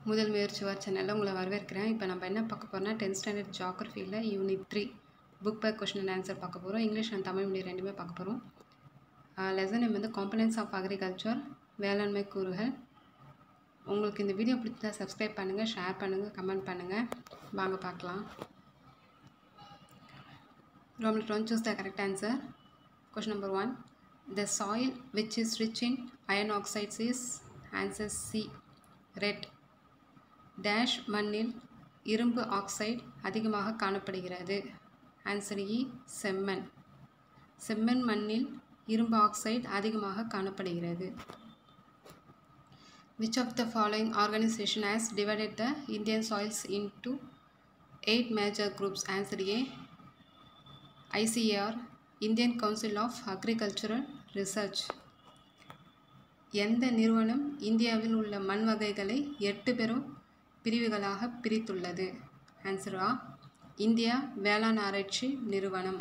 முதல் முயற்சி வார் சேனலில் உங்களை வரவேற்கிறேன் இப்போ நம்ம என்ன பார்க்க போகிறோம்னா டென்த் ஸ்டாண்டர்ட் ஜாகிரஃபியில் unit three book by question and answer பார்க்க போகிறோம் இங்கிலீஷ் அண்ட் தமிழ் மீடியம் ரெண்டுமே பார்க்க போகிறோம் லெசன் நேம் வந்து காம்பனன்ஸ் ஆஃப் அக்ரிகல்ச்சர் வேளாண்மை கூறுகள் உங்களுக்கு இந்த வீடியோ பிடிச்சா சப்ஸ்கிரைப் பண்ணுங்கள் ஷேர் பண்ணுங்கள் கமெண்ட் பண்ணுங்கள் வாங்க பார்க்கலாம் Roman 1 choose the correct answer. Question number 1. The soil which is rich in iron oxides is answer C. Red. Dash மண்ணில் இரும்பு ஆக்சைடு அதிகமாக காணப்படுகிறது ஆன்சர் இ செம்மண் செம்மண் மண்ணில் இரும்பு ஆக்சைடு அதிகமாக காணப்படுகிறது Which of the following organization has divided the Indian soils into eight major groups? Answer A. ICAR Indian Council of Agricultural Research எந்த நிறுவனம் இந்தியாவில் உள்ள மண் வகைகளை எட்டு பெரும் பிரிவுகளாக பிரித்துள்ளது ஆன்சர் ஆ இந்தியா வேளாண் ஆராய்ச்சி நிறுவனம்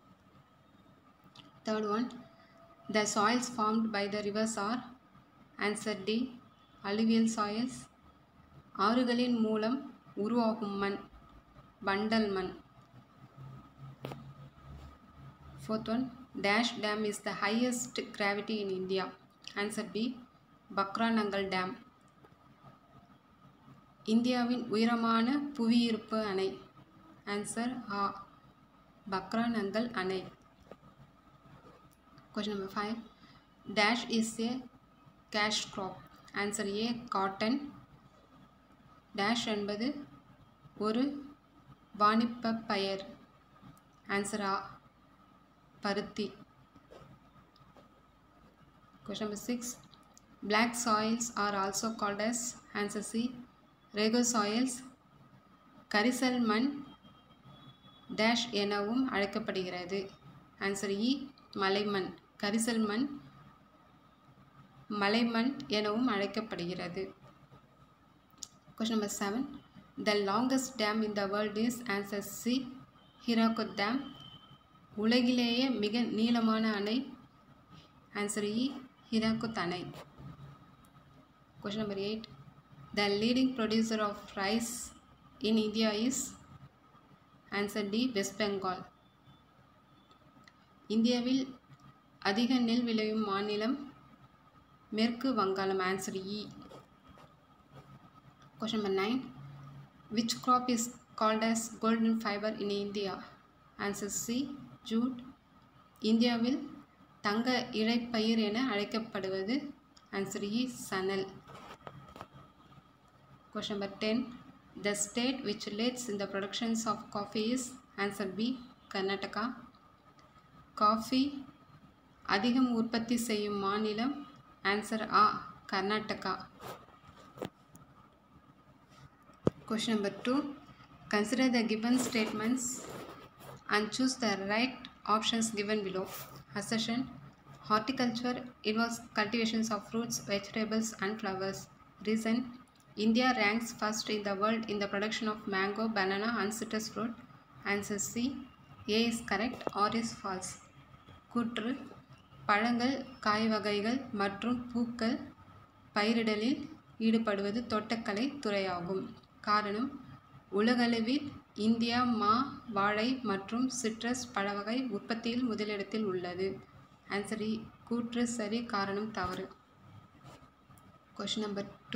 third one the soils formed by the rivers are answer D alluvial soils ஆறுகளின் மூலம் உருவாகும் மண் வண்டல் மண் Fourth one, Dash Dam is the highest gravity in India. Answer B, Bhakra Nangal dam இந்தியாவின் உயரமான புவியீர்ப்பு அணை ஆன்சர் ஆ பக்ரானங்கல் அணை question number five dash is a cash crop answer A cotton dash என்பது ஒரு வாணிப பயிர் ஆன்சர் ஆ பருத்தி Question number 6. Black soils are also called as answer C. Rego soils. கரிசல் மண் டேஷ் எனவும் அழைக்கப்படுகிறது ஆன்சர் இ மலைமண் கரிசல் மண் மலைமண் எனவும் அழைக்கப்படுகிறது question number seven the longest dam in the world is answer C Hirakud dam உலகிலேயே மிக நீளமான அணை ஆன்சர் இ ஹிராகுத் அணை question number eight the leading producer of rice in India is answer D West Bengal இந்தியாவில் அதிக நெல் விளையும் மாநிலம் மேற்கு வங்காளம் ஆன்சர் இ question number nine which crop is called as golden fibre in India answer C jute இந்தியாவில் தங்க இழைப்பயிர் என அழைக்கப்படுவது ஆன்சர் இ சணல் question number ten the state which leads in the productions of coffee is answer B Karnataka coffee அதிகம் உற்பத்தி செய்யும் மாநிலம் ஆன்சர் ஆ Karnataka question number two consider the given statements and choose the right options given below. Assertion Horticulture involves cultivations of fruits, vegetables, and flowers. Reason India ranks first in the world in the production of mango, banana, and citrus fruit. Answer C. A is correct or is false. கூற்று பழங்கள் காய் வகைகள் மற்றும் பூக்கள் பயிரிடலில் ஈடுபடுவது தோட்டக்கலை துறையாகும் காரணம் உலகளவில் இந்தியா மா வாழை மற்றும் சிட்ரஸ் பழவகை உற்பத்தியில் முதலிடத்தில் உள்ளது ஆன்சர் இ கூற்று சரி காரணம் தவறு question number two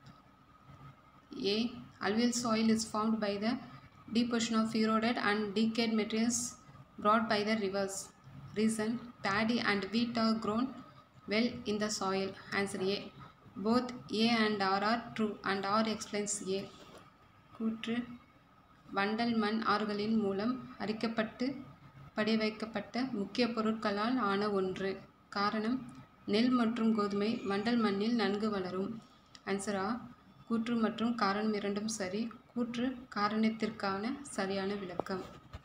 A alluvial soil is formed by the deposition of eroded and decayed materials brought by the rivers. Reason paddy and wheat are grown well in the soil. Answer A. Both A and R are true and R explains A. கூற்று வண்டல் மண் ஆறுகளின் மூலம் அரிக்கப்பட்டு படி வைக்கப்பட்ட முக்கிய பொருட்களால் ஆன ஒன்று காரணம் நெல் மற்றும் கோதுமை வண்டல் மண்ணில் நன்கு வளரும் ஆன்சரா கூற்று மற்றும் காரணம் இரண்டும் சரி கூற்று காரணத்திற்கான சரியான விளக்கம்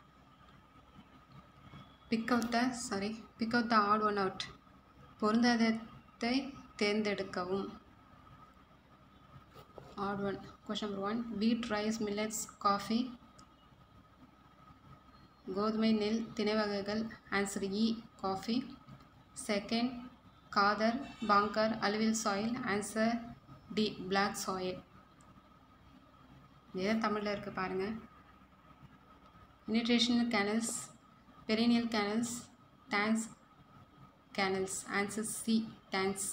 pick out the sorry pick out the odd one out பொருந்தாதத்தை தேர்ந்தெடுக்கவும் odd one. Question number one wheat, rice, millets, coffee. கோதுமை நெல் திணை வகைகள் ஆன்சர் இ coffee second Khadar Bangar alluvial soil answer D black soil இதே தமிழில் இருக்குது பாருங்கள் inundation canals perennial canals tanks canals answer C tanks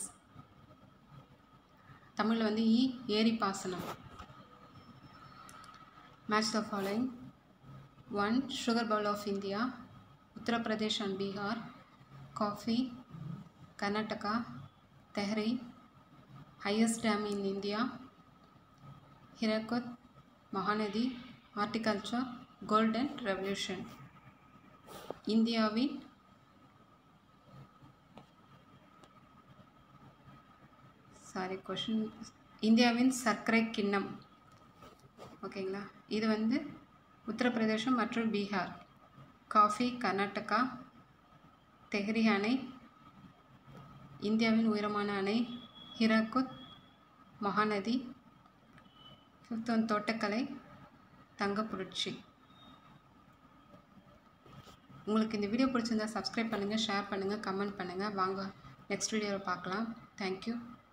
தமிழில் வந்து இ ஏரி பாசனம் match the following one sugar bowl of India Uttar Pradesh and Bihar coffee Karnataka Tehri highest dam in India, Hirakud, Mahanadi, Horticulture, Golden Revolution. இந்தியாவின் சாரி கொஷின் இந்தியாவின் சர்க்கரை கிண்ணம் ஓகேங்களா இது வந்து உத்தரப்பிரதேசம் மற்றும் பீகார் காஃபி கர்நாடகா தெஹ்ரி அணை இந்தியாவின் உயரமான அணை ஹிராகுத் மகாநதி ஃபிஃப்த் ஒன் தோட்டக்கலை தங்கப்புரட்சி உங்களுக்கு இந்த வீடியோ பிடிச்சிருந்தா சப்ஸ்கிரைப் பண்ணுங்கள் ஷேர் பண்ணுங்கள் கமெண்ட் பண்ணுங்கள் வாங்க நெக்ஸ்ட் வீடியோவில் பார்க்கலாம் தேங்க்யூ